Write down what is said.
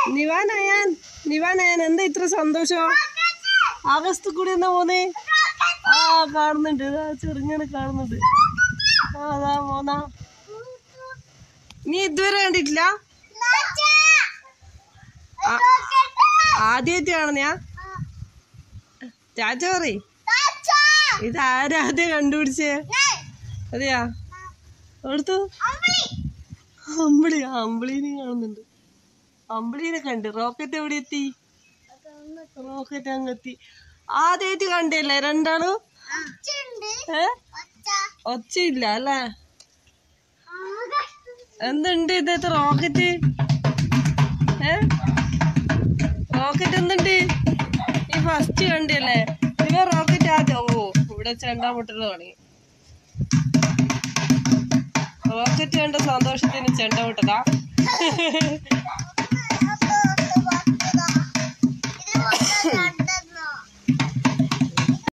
നിവാനയാൻ നിവാനയാൻ എന്താ ഇത്ര സന്തോഷം ആകാശത്ത് കൂടി എന്നാ പോന്നേ ആ കാണുന്നുണ്ട് ഇതാ ചെറുങ്ങനെ കാണുന്നുണ്ട് ആ അതാ പോന്നാ നീ ഇതുവരെ കണ്ടിട്ടില്ല ആദ്യമായിട്ടാണ് ഞാൻ ചാച്ച പറയ് ഇത് ആരാ ആദ്യം കണ്ടുപിടിച്ചേ അതെയാ എടുത്തു അമ്പിളി ആ അമ്പിളീനെ കാണുന്നുണ്ട് അമ്പിളീനെ കണ്ട് റോക്കറ്റ് എവിടെ എത്തി റോക്കറ്റ് അങ്ങെത്തി ആദ്യമായിട്ട് കണ്ടല്ലേ രണ്ടാളും ഏ ഒച്ചയില്ല അല്ലേ എന്തുണ്ട് ഇതത്തെ റോക്കറ്റ് ഏ റോക്കറ്റ് എന്തുണ്ട് ഈ ഫസ്റ്റ് കണ്ടല്ലേ ഇവ റോക്കറ്റ് ആദ്യം ഓ ഇവിടെ ചെണ്ടാ മുട്ടൽ തുടങ്ങി റോക്കറ്റ് കണ്ട സന്തോഷത്തിന് ചെണ്ട മുട്ടതാ